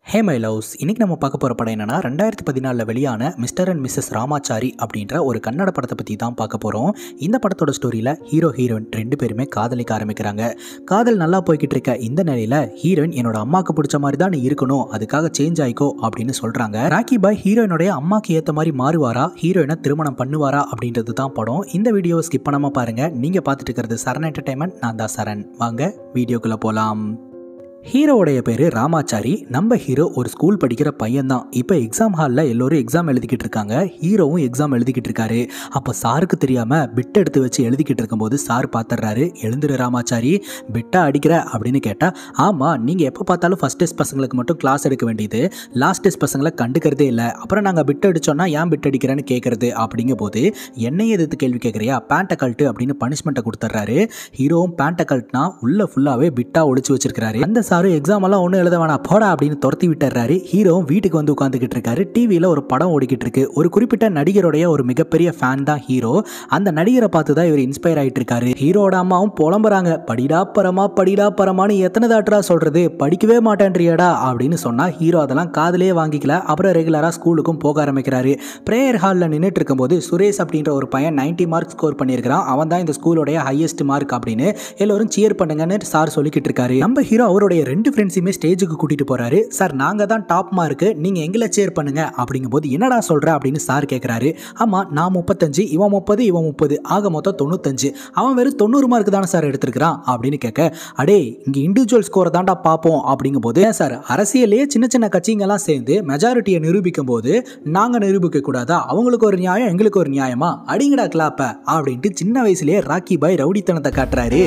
Hey my loves இன்னைக்கு நம்ம பார்க்க போகிற படம் என்னன்னா ரெண்டாயிரத்தி பதினாலில் வெளியான மிஸ்டர் அண்ட் மிஸ்ஸஸ் ராமாச்சாரி அப்படின்ற ஒரு கன்னட படத்தை பற்றி தான் பார்க்க போகிறோம் இந்த படத்தோட ஸ்டோரியில் ஹீரோ ஹீரோயின் ரெண்டு பேருமே காதலிக்க ஆரம்பிக்கிறாங்க காதல் நல்லா போய்கிட்டு இருக்க இந்த நிலையில் ஹீரோயின் என்னோட அம்மாவுக்கு பிடிச்ச மாதிரி தான் நீ இருக்கணும் அதுக்காக சேஞ்ச் ஆயிக்கோ அப்படின்னு சொல்கிறாங்க ராக்கி பாய் ஹீரோயினுடைய அம்மாக்கு ஏற்ற மாதிரி மாறுவாரா ஹீரோயினை திருமணம் பண்ணுவாரா அப்படின்றது தான் படம் இந்த வீடியோவை ஸ்கிப் பண்ணாமல் பாருங்கள் நீங்கள் பார்த்துட்டு இருக்கிறது சரண் என்டர்டைன்மெண்ட் நான் தான் சரண் வாங்க வீடியோக்குள்ளே போகலாம் ஹீரோவுடைய பேர் ராமாச்சாரி நம்ம ஹீரோ ஒரு ஸ்கூல் படிக்கிற பையன்தான் இப்போ எக்ஸாம் ஹாலில் எல்லோரும் எக்ஸாம் எழுதிக்கிட்டு இருக்காங்க ஹீரோவும் எக்ஸாம் எழுதிக்கிட்டு இருக்காரு அப்போ சாருக்கு தெரியாமல் பிட் எடுத்து வச்சு எழுதிக்கிட்டு இருக்கும்போது சார் பார்த்துடுறாரு எழுந்துரு ராமாச்சாரி பிட்டா அடிக்கிற அப்படின்னு கேட்டால் ஆமாம் நீங்கள் எப்போ பார்த்தாலும் ஃபஸ்ட் டெஸ்ட் பசங்களுக்கு மட்டும் கிளாஸ் எடுக்க வேண்டியது லாஸ்ட் டெஸ்ட் பசங்களை கண்டுக்கிறதே இல்லை அப்புறம் நாங்கள் பிட் அடிச்சோன்னா ஏன் பிட் அடிக்கிறேன்னு கேட்குறது அப்படிங்கும் போது என்னையே எதிர்த்து கேள்வி கேட்குறியா பேண்ட்டை கழட்டு அப்படின்னு பனிஷ்மெண்ட்டை கொடுத்துட்றாரு ஹீரோவும் பேண்ட்டை கழட்டினா உள்ள ஃபுல்லாகவே பிட்டா ஒளிச்சு வச்சிருக்காரு அந்த சாரும் எக்ஸாம் எல்லாம் ஒன்றும் எழுத வேணாம் போடா அப்படின்னு துரத்தி விட்டுறாரு ஹீரோவும் வீட்டுக்கு வந்து உட்காந்துக்கிட்டு இருக்காரு டிவியில் ஒரு படம் ஓடிக்கிட்டு இருக்கு ஒரு குறிப்பிட்ட நடிகருடைய ஒரு மிகப்பெரிய ஃபேன் தான் ஹீரோ அந்த நடிகரை பார்த்து தான் இவர் இன்ஸ்பயர் ஆகிட்டு இருக்காரு ஹீரோட அம்மாவும் புலம்புறாங்க படிடா பரமா படிடா பரமான்னு எத்தனை தாட்டரா சொல்றது படிக்கவே மாட்டேன்றியடா அப்படின்னு சொன்னா ஹீரோ அதெல்லாம் காதலே வாங்கிக்கல அப்புறம் ரெகுலராக ஸ்கூலுக்கும் போக ஆரம்பிக்கிறாரு ப்ரேயர் ஹாலில் நின்றுட்டு இருக்கும்போது சுரேஷ் அப்படின்ற ஒரு பையன் 90 மார்க் ஸ்கோர் பண்ணியிருக்கிறான் அவன் தான் இந்த ஸ்கூலோடைய ஹையஸ்ட் மார்க் அப்படின்னு எல்லோரும் சியர் பண்ணுங்கன்னு சார் சொல்லிக்கிட்டு இருக்காரு நம்ம ஹீரோ அவருடைய ரெண்டு ஃப்ரெண்ட்ஸுமே ஸ்டேஜுக்கு கூட்டிட்டு போறாரு சார் நாங்க தான் டாப் மார்க்கு நீங்க எங்களை சேர் பண்ணுங்க அப்படிங்கும்போது என்னடா சொல்ற அப்படின்னு சார் கேட்குறாரு ஆமா நான் முப்பத்தஞ்சு இவன் முப்பது இவன் முப்பது ஆக மொத்தம் தொண்ணூத்தஞ்சு அவன் வெறும் தொண்ணூறு மார்க் தானே சார் எடுத்திருக்கிறான் அப்படின்னு கேட்க அடே இங்க இண்டிவிஜுவல் ஸ்கோரை தான்டா பார்ப்போம் அப்படிங்கும்போது "ஏன் சார் அரசியலே சின்ன சின்ன கட்சிங்கெல்லாம் சேர்ந்து மெஜாரிட்டியை நிரூபிக்கும் போது நாங்க நிரூபிக்க கூடாதா அவங்களுக்கு ஒரு நியாயம் எங்களுக்கு ஒரு நியாயமா அடிங்கடா கிளாப்ப அப்படின்ட்டு சின்ன வயசுலயே ராக்கி பாய் ரவுடித்தனத்தை காட்டுறாரு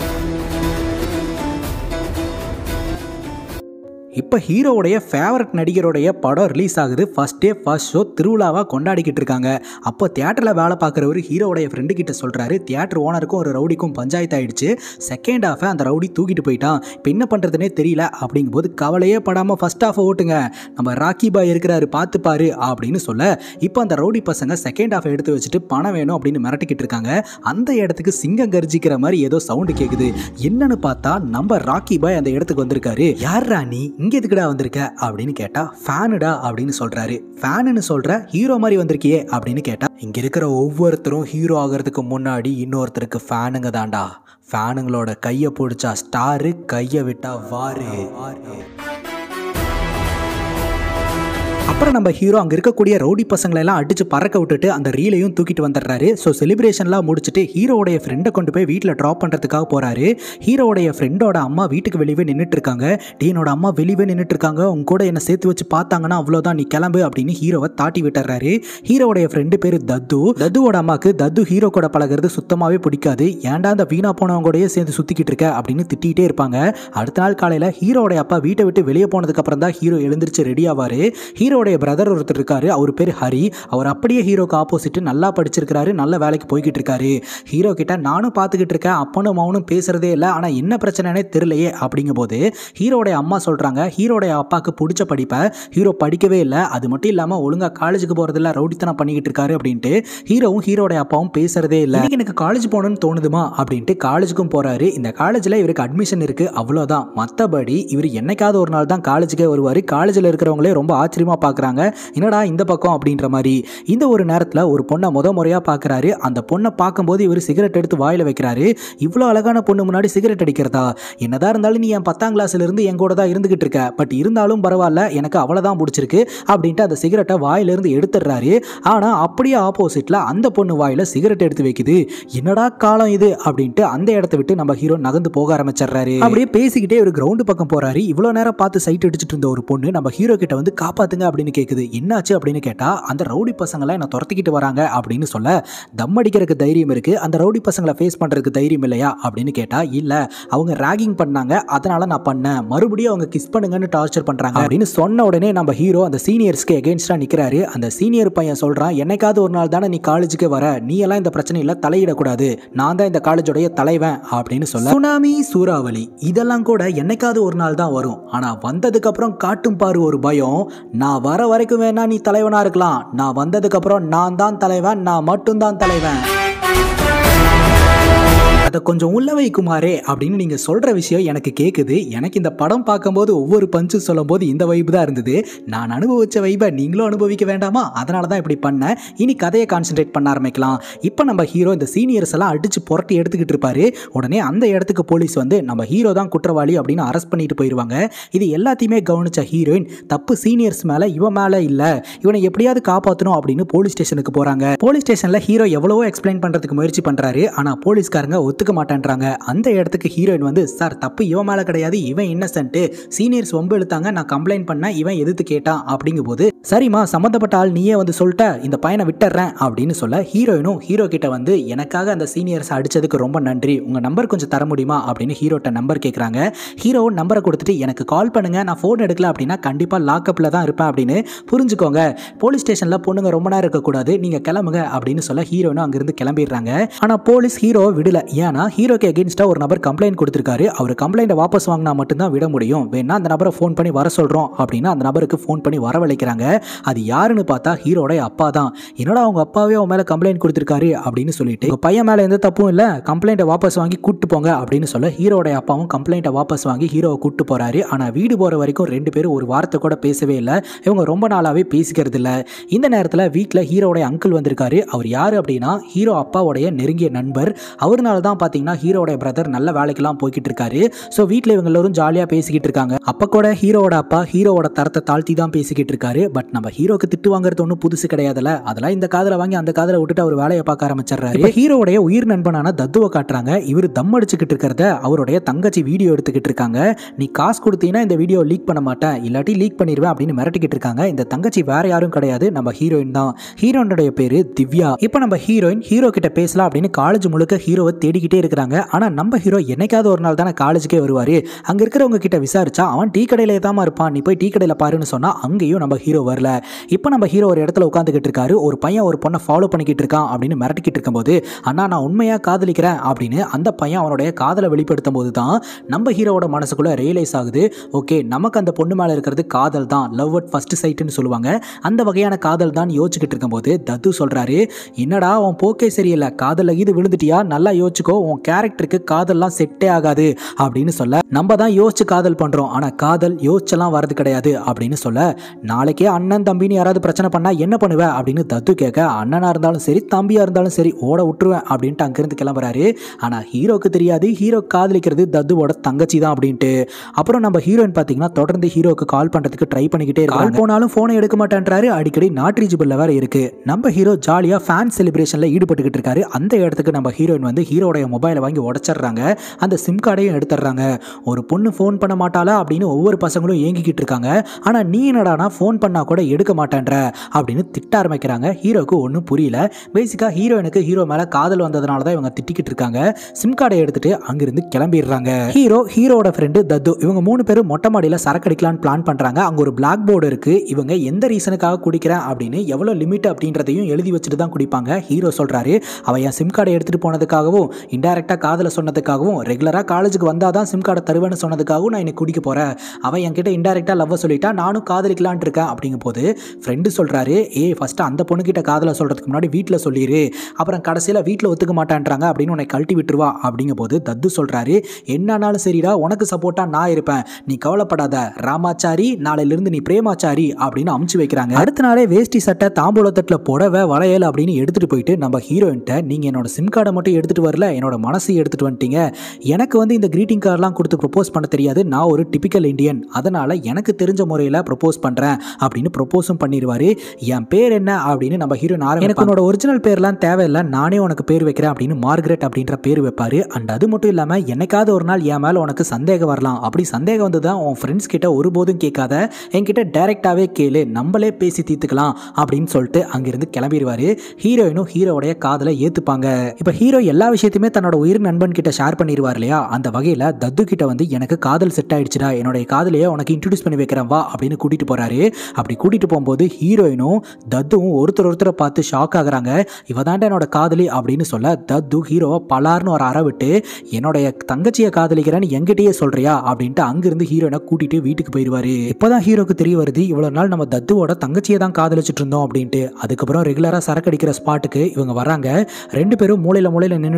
இப்போ ஹீரோவுடைய ஃபேவரட் நடிகருடைய படம் ரிலீஸ் ஆகுது ஃபர்ஸ்ட் டே ஃபர்ஸ்ட் ஷோ திருவிழாவாக கொண்டாடிக்கிட்டு இருக்காங்க அப்போ தியேட்டரில் வேலை பார்க்குறவர் ஹீரோவுடைய ஃப்ரெண்டு கிட்ட சொல்கிறாரு தியேட்டர் ஓனருக்கும் ஒரு ரவுடிக்கும் பஞ்சாயத்து ஆயிடுச்சு செகண்ட் ஹாஃபை அந்த ரவுடி தூக்கிட்டு போயிட்டான் இப்போ என்ன பண்ணுறதுனே தெரியல அப்படிங்கும்போது கவலையே படாமல் ஃபர்ஸ்ட் ஹாஃபை ஓட்டுங்க நம்ம ராக்கி பாய் இருக்கிறாரு பார்த்துப்பாரு அப்படின்னு சொல்ல இப்போ அந்த ரவுடி பசங்க செகண்ட் ஹாஃபை எடுத்து வச்சுட்டு பணம் வேணும் அப்படின்னு மிரட்டிக்கிட்டு இருக்காங்க அந்த இடத்துக்கு சிங்கம் கர்ஜிக்கிற மாதிரி ஏதோ சவுண்டு கேட்குது என்னன்னு பார்த்தா நம்ம ராக்கி பாய் அந்த இடத்துக்கு வந்திருக்காரு யார் நீ இங்க எதுக்குடா வந்திருக்க அப்படின்னு கேட்டா ஃபேனுடா அப்படின்னு சொல்றாரு ஃபேனுன்னு சொல்ற ஹீரோ மாதிரி வந்திருக்கியே அப்படின்னு கேட்டா இங்க இருக்கிற ஒவ்வொருத்தரும் ஹீரோ ஆகிறதுக்கு முன்னாடி இன்னொருத்தருக்கு ஃபேனுங்க தான்டா ஃபேனுங்களோட கையை பிடிச்சா ஸ்டாரு கையை விட்டா வாரு அப்புறம் நம்ம ஹீரோ அங்கே இருக்கக்கூடிய ரவுடி பசங்களை எல்லாம் அடிச்சு பறக்க விட்டுட்டு அந்த ரீலையும் தூக்கிட்டு வந்துடுறாரு ஸோ செலிப்ரேஷன்லாம் முடிச்சுட்டு ஹீரோவுடைய ஃப்ரெண்டை கொண்டு போய் வீட்டில் ட்ராப் பண்ணுறதுக்காக போறாரு ஹீரோவுடைய ஃப்ரெண்டோட அம்மா வீட்டுக்கு வெளியே நின்றுட்டு இருக்காங்க "டேய், என்னோட அம்மா வெளியே நின்றுட்டு இருக்காங்க உங்க கூட என்னை சேர்த்து வச்சு பார்த்தாங்கன்னா அவ்வளோதான் நீ கிளம்பு அப்படின்னு ஹீரோவை தாட்டி விட்டுறாரு ஹீரோவுடைய ஃப்ரெண்டு பேர் தத்து தத்துவோட அம்மாக்கு தத்து ஹீரோ கூட பழகிறது சுத்தமாகவே பிடிக்காது ஏன்டா அந்த வீணா போனவங்க கூடயே சேர்ந்து சுற்றிக்கிட்டு இருக்க அப்படின்னு திட்டிகிட்டே இருப்பாங்க அடுத்த நாள் காலையில் ஹீரோவுடைய அப்பா வீட்டை விட்டு வெளியே போனதுக்கு அப்புறம் தான் ஹீரோ எழுந்திருச்சு ரெடி ஆவாரு ஹீரோவுடைய பிரதர் ஒருத்தர் இருக்காரு அவர் பேர் ஹரி அவர் அப்படியே ஹீரோக்கு ஆப்போசிட் நல்லா படிச்சிருக்காரு நல்ல வேலைக்கு போய்கிட்டு இருக்காரு ஹீரோ கிட்ட நானும் பார்த்துக்கிட்டு இருக்கேன் அப்பனும் மௌனும் பேசுறதே இல்லை ஆனால் என்ன பிரச்சனைனே தெரியலையே அப்படிங்கும் போது ஹீரோடைய அம்மா சொல்றாங்க ஹீரோடைய அப்பாவுக்கு பிடிச்ச படிப்பை ஹீரோ படிக்கவே இல்லை அது மட்டும் இல்லாமல் ஒழுங்கா காலேஜுக்கு போறதில்ல ரவுடித்தனம் பண்ணிக்கிட்டு இருக்காரு அப்படின்ட்டு ஹீரோவும் ஹீரோடைய அப்பாவும் பேசுறதே இல்லை இன்னைக்கு எனக்கு காலேஜ் போகணும்னு தோணுதுமா அப்படின்ட்டு காலேஜுக்கும் போறாரு இந்த காலேஜில் இவருக்கு அட்மிஷன் இருக்கு அவ்வளோதான் மற்றபடி இவர் என்னைக்காவது ஒரு நாள் தான் காலேஜுக்கே வருவார் காலேஜில் இருக்கிறவங்களே ரொம்ப ஆச்சரியமா பார்க்குறாங்க என்னடா இந்த பக்கம் அப்படின்ற மாதிரி இந்த ஒரு நேரத்தில் ஒரு பொண்ணை முத முறையாக பார்க்குறாரு அந்த பொண்ணை பார்க்கும்போது இவர் சிகரெட் எடுத்து வாயில் வைக்கிறாரு இவ்வளோ அழகான பொண்ணு முன்னாடி சிகரெட் அடிக்கிறதா என்னதான் இருந்தாலும் நீ என் பத்தாம் கிளாஸ்ல இருந்து என் கூட தான் இருந்துகிட்டு இருக்க பட் இருந்தாலும் பரவாயில்ல எனக்கு அவளை தான் பிடிச்சிருக்கு அப்படின்ட்டு அந்த சிகரெட்டை வாயிலிருந்து எடுத்துடுறாரு ஆனால் அப்படியே ஆப்போசிட்டில் அந்த பொண்ணு வாயில் சிகரெட் எடுத்து வைக்குது என்னடா காலம் இது அப்படின்ட்டு அந்த இடத்த விட்டு நம்ம ஹீரோ நகர்ந்து போக ஆரம்பிச்சிடுறாரு அப்படியே பேசிக்கிட்டே ஒரு கிரவுண்டு பக்கம் போறாரு இவ்வளோ நேரம் பார்த்து சைட் அடிச்சிட்டு இருந்த ஒரு பொண்ணு நம்ம ஹீரோ கிட்ட வந்து காப்பாத்துங்க அப்படின்னு கேட்குது என்னாச்சு அப்படின்னு கேட்டா அந்த ரவுடி பசங்களாம் என்ன துரத்திக்கிட்டு வராங்க அப்படின்னு சொல்ல தம் அடிக்கிறதுக்கு தைரியம் இருக்கு அந்த ரவுடி பசங்களை ஃபேஸ் பண்றதுக்கு தைரியம் இல்லையா அப்படின்னு கேட்டா இல்ல அவங்க ராகிங் பண்ணாங்க அதனால நான் பண்ணேன் மறுபடியும் அவங்க கிஸ் பண்ணுங்கன்னு டார்ச்சர் பண்றாங்க அப்படின்னு சொன்ன உடனே நம்ம ஹீரோ அந்த சீனியர்ஸ்க்கு எகென்ஸ்டா நிக்கிறாரு அந்த சீனியர் பையன் சொல்றான் என்னைக்காவது ஒரு நாள் தானே நீ காலேஜுக்கு வர நீ எல்லாம் இந்த பிரச்சனையில தலையிடக்கூடாது நான் தான் இந்த காலேஜோடைய தலைவன் அப்படின்னு சொல்ல சுனாமி சூறாவளி இதெல்லாம் கூட என்னைக்காவது ஒரு நாள் தான் வரும் ஆனா வந்ததுக்கு அப்புறம் காட்டும் பாரு ஒரு பயம் நான் வர வரைக்கும் வேணா நீ தலைவனா இருக்கலாம் நான் வந்ததுக்கு அப்புறம் நான் தான் தலைவன் நான் மட்டும்தான் தலைவன் அதை கொஞ்சம் உள்ள வைக்குமாறே அப்படின்னு நீங்கள் சொல்கிற விஷயம் எனக்கு கேட்குது எனக்கு இந்த படம் பார்க்கும்போது ஒவ்வொரு பஞ்சு சொல்லும்போது இந்த வைப்பு தான் இருந்தது நான் அனுபவிச்ச வைப்பை நீங்களும் அனுபவிக்க வேண்டாமா அதனால தான் இப்படி பண்ணேன் இனி கதையை கான்சென்ட்ரேட் பண்ண ஆரம்பிக்கலாம் இப்போ நம்ம ஹீரோ இந்த சீனியர்ஸ் எல்லாம் அடிச்சு புரட்டி எடுத்துக்கிட்டு இருப்பாரு உடனே அந்த இடத்துக்கு போலீஸ் வந்து நம்ம ஹீரோ தான் குற்றவாளி அப்படின்னு அரெஸ்ட் பண்ணிட்டு போயிடுவாங்க இது எல்லாத்தையுமே கவனிச்ச ஹீரோயின் தப்பு சீனியர்ஸ் மேலே இவன் மேலே இல்லை இவனை எப்படியாவது காப்பாற்றணும் அப்படின்னு போலீஸ் ஸ்டேஷனுக்கு போகிறாங்க போலீஸ் ஸ்டேஷனில் ஹீரோ எவ்வளவோ எக்ஸ்பிளைன் பண்ணுறதுக்கு முயற்சி பண்ணுறாரு ஆனால் போலீஸ்காரங்க ஒத்துக்க மாட்டேன்றாங்க அந்த இடத்துக்கு ஹீரோயின் வந்து சார் தப்பு இவன் மேலே கிடையாது இவன் இன்னசென்ட்டு சீனியர்ஸ் வம்பு இழுத்தாங்க நான் கம்ப்ளைண்ட் பண்ணேன் இவன் எதிர்த்து கேட்டான் அப்படிங்கும்போது சரிம்மா சம்மந்தப்பட்ட ஆள் நீயே வந்து சொல்லிட்ட இந்த பையனை விட்டுறேன் அப்படின்னு சொல்ல ஹீரோயினும் ஹீரோ கிட்ட வந்து எனக்காக அந்த சீனியர்ஸ் அடிச்சதுக்கு ரொம்ப நன்றி உங்கள் நம்பர் கொஞ்சம் தர முடியுமா அப்படின்னு ஹீரோட்ட நம்பர் கேட்குறாங்க ஹீரோவும் நம்பரை கொடுத்துட்டு எனக்கு கால் பண்ணுங்க நான் ஃபோன் எடுக்கல அப்படின்னா கண்டிப்பாக லாக்கப்பில் தான் இருப்பேன் அப்படின்னு புரிஞ்சுக்கோங்க போலீஸ் ஸ்டேஷனில் பொண்ணுங்க ரொம்ப நேரம் இருக்கக்கூடாது நீங்கள் கிளம்புங்க அப்படின்னு சொல்ல ஹீரோனும் அங்கிருந்து கிளம்பிடுறாங்க ஆனால் போலீஸ் ஹீரோவை விடல ஏன்னா ஹீரோக்கு எகென்ஸ்டாக ஒரு நபர் கம்ப்ளைண்ட் கொடுத்துருக்காரு அவர் கம்ப்ளைண்ட்டை வாபஸ் வாங்கினா மட்டும்தான் விட முடியும் வேணா அந்த நபரை ஃபோன் பண்ணி வர சொல்கிறோம் அப்படின்னா அந்த நபருக்கு ஃபோன் பண்ணி வரவழைக்கிறாங்க அது யாருன்னு பார்த்தா ஹீரோடைய அப்பா தான் என்னடா அவங்க அப்பாவே அவன் மேலே கம்ப்ளைண்ட் கொடுத்துருக்காரு அப்படின்னு சொல்லிட்டு உங்க பையன் மேலே எந்த தப்பும் இல்லை கம்ப்ளைண்ட்டை வாபஸ் வாங்கி கூட்டு போங்க அப்படின்னு சொல்ல ஹீரோடைய அப்பாவும் கம்ப்ளைண்ட்டை வாபஸ் வாங்கி ஹீரோவை கூட்டு போறாரு ஆனால் வீடு போகிற வரைக்கும் ரெண்டு பேரும் ஒரு வார்த்தை கூட பேசவே இல்லை இவங்க ரொம்ப நாளாகவே பேசிக்கிறது இல்லை இந்த நேரத்தில் வீட்டில் ஹீரோடைய அங்கிள் வந்திருக்காரு அவர் யார் அப்படின்னா ஹீரோ அப்பாவுடைய நெருங்கிய நண்பர் அவர்னால தான் பார்த்தீங்கன்னா ஹீரோடைய பிரதர் நல்ல வேலைக்கெல்லாம் போய்கிட்டு இருக்காரு ஸோ வீட்டில் இவங்க எல்லாரும் ஜாலியாக பேசிக்கிட்டு இருக்காங்க அப்போ கூட ஹீரோவோட அப்பா ஹீரோவோட தரத்தை தாழ்த்தி தான் பேசிக்கிட்டு இருக்காரு பட் நம்ம ஹீரோக்கு திட்டு வாங்குறது ஒன்றும் புதுசு கிடையாதுல்ல அதெல்லாம் இந்த காதில் வாங்கி அந்த காதில் விட்டுட்டு அவர் வேலையை பார்க்க ஆரம்பிச்சிடுறாரு இப்போ ஹீரோவுடைய உயிர் நண்பனான தத்துவை காட்டுறாங்க இவர் தம் அடிச்சுக்கிட்டு இருக்கிறத அவருடைய தங்கச்சி வீடியோ எடுத்துக்கிட்டு இருக்காங்க நீ காசு கொடுத்தீங்கன்னா இந்த வீடியோ லீக் பண்ண மாட்டேன் இல்லாட்டி லீக் பண்ணிடுவேன் அப்படின்னு மிரட்டிக்கிட்டு இருக்காங்க இந்த தங்கச்சி வேற யாரும் கிடையாது நம்ம ஹீரோயின் தான் ஹீரோனுடைய பேரு திவ்யா இப்போ நம்ம ஹீரோயின் ஹீரோ கிட்ட பேசலாம் அப்படின்னு காலேஜ் முழுக்க ஹீரோவை தேடிக்கிட்டே இருக்கிறாங்க ஆனா நம்ம ஹீரோ என்னைக்காவது ஒரு நாள் தானே காலேஜுக்கே வருவாரு அங்க இருக்கிறவங்க கிட்ட விசாரிச்சா அவன் டீ கடையில தான் இருப்பான் நீ போய் டீ கடையில பாருன்னு சொன்னா அங்கேயும் நம்ம ஹீரோ வரல இப்போ நம்ம ஹீரோ ஒரு இடத்துல உட்காந்துக்கிட்டு இருக்காரு ஒரு பையன் ஒரு பொண்ணை ஃபாலோ பண்ணிக்கிட்டு இருக்கான் அப்படின்னு மிரட்டிக்கிட்டு இருக்கும்போது அண்ணா நான் உண்மையா காதலிக்கிறேன் அப்படின்னு அந்த பையன் அவனுடைய காதலை வெளிப்படுத்தும் போது தான் நம்ம ஹீரோவோட மனசுக்குள்ள ரியலைஸ் ஆகுது ஓகே நமக்கு அந்த பொண்ணு மேல இருக்கிறது காதல் தான் லவ் அட் ஃபர்ஸ்ட் சைட்டுன்னு சொல்லுவாங்க அந்த வகையான காதல் தான் யோசிச்சுக்கிட்டு இருக்கும்போது தத்து சொல்றாரு என்னடா உன் போக்கே சரியில்லை காதல்ல இது விழுந்துட்டியா நல்லா யோசிச்சுக்கோ உன் கேரக்டருக்கு காதல்லாம் செட்டே ஆகாது அப்படின்னு சொல்ல நம்ம தான் யோசிச்சு காதல் பண்றோம் ஆனா காதல் யோசிச்செல்லாம் வரது கிடையாது அப்படின்னு சொல்ல நாளைக்கே அண்ணன் தம்பின்னு யாராவது பிரச்சனை பண்ணா என்ன பண்ணுவ அப்படின்னு தத்து கேட்க அண்ணனா இருந்தாலும் சரி தம்பியா இருந்தாலும் சரி ஓட விட்டுருவேன் அப்படின்ட்டு அங்கிருந்து கிளம்புறாரு ஆனா ஹீரோக்கு தெரியாது ஹீரோ காதலிக்கிறது தத்துவோட தங்கச்சி தான் அப்படின்ட்டு அப்புறம் நம்ம ஹீரோயின் பார்த்தீங்கன்னா தொடர்ந்து ஹீரோக்கு கால் பண்றதுக்கு ட்ரை பண்ணிக்கிட்டே கால் போனாலும் போனை எடுக்க மாட்டேன்றாரு அடிக்கடி நாட் ரீச்சபிள்ல வேற இருக்கு நம்ம ஹீரோ ஜாலியா ஃபேன் செலிப்ரேஷன்ல ஈடுபட்டுக்கிட்டு இருக்காரு அந்த இடத்துக்கு நம்ம ஹீரோயின் வந்து ஹீரோடைய மொபைலை வாங்கி உடச்சிடுறாங்க அந்த சிம் கார்டையும் எடுத்துடுறாங்க ஒரு பொண்ணு ஃபோன் பண்ண மாட்டாளா அப்படின்னு ஒவ்வொரு பசங்களும் ஏங்கிக்கிட்டு இருக்காங்க ஆனா நீ என்னடானா ஃபோன் பண்ணா கூட எடுக்க மாட்டேன்ற அப்படின்னு திட்ட ஆரம்பிக்கிறாங்க ஹீரோக்கு ஒன்றும் புரியல பேசிக்கா ஹீரோயினுக்கு ஹீரோ மேல காதல் வந்ததுனால தான் இவங்க திட்டிக்கிட்டு இருக்காங்க சிம் கார்டை எடுத்துட்டு அங்கிருந்து கிளம்பிடுறாங்க ஹீரோ ஹீரோட ஃப்ரெண்டு தத்து இவங்க மூணு பேரும் மொட்டை மாடியில் சரக்கு அடிக்கலாம்னு பிளான் பண்றாங்க அங்க ஒரு பிளாக் போர்டு இருக்கு இவங்க எந்த ரீசனுக்காக குடிக்கிறேன் அப்படின்னு எவ்வளவு லிமிட் அப்படின்றதையும் எழுதி வச்சுட்டு தான் குடிப்பாங்க ஹீரோ சொல்றாரு அவன் என் சிம் கார்டை எடுத்துட்டு போனதுக்காகவும் இன்டெரக்டா காதல சொன்னதுக்காகவும் ரெகுலரா காலேஜுக்கு வந்தாதான் சிம் கார்டை தருவேன்னு சொன்னதுக்காகவும் நான் இன்னைக்கு குடிக்க போறேன் அவன் என்கிட்ட இன்டெரக்டா லவ் சொல்லிட்டா நானும் காதலிக்கலான்ட்டு இருக்கேன் அப்படிங்கும் போது ஃப்ரெண்டு சொல்றாரு ஏ ஃபர்ஸ்ட் அந்த பொண்ணுகிட்ட காதலை சொல்றதுக்கு முன்னாடி வீட்டில் சொல்லிடு அப்புறம் கடைசியில் வீட்டில் ஒத்துக்க மாட்டான்றாங்க அப்படின்னு உன்னை கழட்டி விட்டுருவா அப்படிங்கும் போது தத்து சொல்றாரு என்னானாலும் சரிடா உனக்கு சப்போர்ட்டா நான் இருப்பேன் நீ கவலைப்படாத ராமாச்சாரி நாளையிலிருந்து நீ பிரேமாச்சாரி அப்படின்னு அமுச்சு வைக்கிறாங்க அடுத்த நாளே வேஷ்டி சட்டை தாம்பூலத்தட்டில் புடவை வளையல் அப்படின்னு எடுத்துட்டு போயிட்டு நம்ம ஹீரோயின்ட்ட நீங்க என்னோட சிம் கார்டை மட்டும் எடுத்துட்டு வரல என்னோட மனசையும் எடுத்துட்டு வந்துட்டீங்க எனக்கு வந்து இந்த கிரீட்டிங் கார்டெலாம் கொடுத்து ப்ரொப்போஸ் பண்ண தெரியாது நான் ஒரு டிபிக்கல் இந்தியன் அதனால எனக்கு தெரிஞ்ச முறையில் ப்ரொப்போஸ் பண்றேன் அப்படின்னு ப்ரொப்போஸும் பண்ணிடுவாரு என் பேர் என்ன அப்படின்னு நம்ம ஹீரோ எனக்கு உன்னோட ஒரிஜினல் பேர்லாம் தேவையில்லை நானே உனக்கு பேர் வைக்கிறேன் அப்படின்னு மார்கரெட் அப்படின்ற பேர் வைப்பாரு அண்ட் அது மட்டும் இல்லாமல் என்னைக்காவது ஒரு நாள் என் மேலே உனக்கு சந்தேகம் வரலாம் அப்படி சந்தேகம் வந்து தான் உன் ஃப்ரெண்ட்ஸ் கிட்ட ஒருபோதும் கேட்காத என்கிட்ட டைரெக்டாகவே கேளு நம்மளே பேசி தீர்த்துக்கலாம் அப்படின்னு சொல்லிட்டு அங்கிருந்து கிளம்பிடுவாரு ஹீரோயினும் ஹீரோடைய காதலை ஏற்றுப்பாங்க இப்போ ஹீரோ எல்லா விஷயத்தையுமே தன்னோட உயிர் நண்பன் கிட்ட ஷேர் பண்ணிடுவார் இல்லையா அந்த வகையில் தத்து கிட்ட வந்து எனக்கு காதல் செட் ஆயிடுச்சுடா என்னுடைய காதலையே உனக்கு இன்ட்ரடியூஸ் பண்ணி வைக்கிறேன் வா அப்படின்னு கூட்டிட்டு போறாரு அப்படி கூட்டிட்டு போகும்போது ஹீரோயினும் தத்துவும் ஒருத்தர் ஒருத்தரை பார்த்து ஷாக் ஆகுறாங்க இவ தாண்டா என்னோட காதலி அப்படின்னு சொல்ல தத்து ஹீரோவை பலார்னு ஒரு அற விட்டு என்னுடைய தங்கச்சியை காதலிக்கிறேன்னு எங்கிட்டயே சொல்றியா அப்படின்ட்டு அங்கிருந்து ஹீரோயினை கூட்டிட்டு வீட்டுக்கு போயிடுவாரு இப்போதான் ஹீரோக்கு தெரிய வருது இவ்வளவு நாள் நம்ம தத்துவோட தங்கச்சியை தான் காதலிச்சிட்டு இருந்தோம் அப்படின்ட்டு அதுக்கப்புறம் ரெகுலரா சரக்கு அடிக்கிற ஸ்பாட்டுக்கு இவங்க வராங்க ரெண்டு பேரும் மூலையில மூலையில நின்றுட்டு இருக்காங்க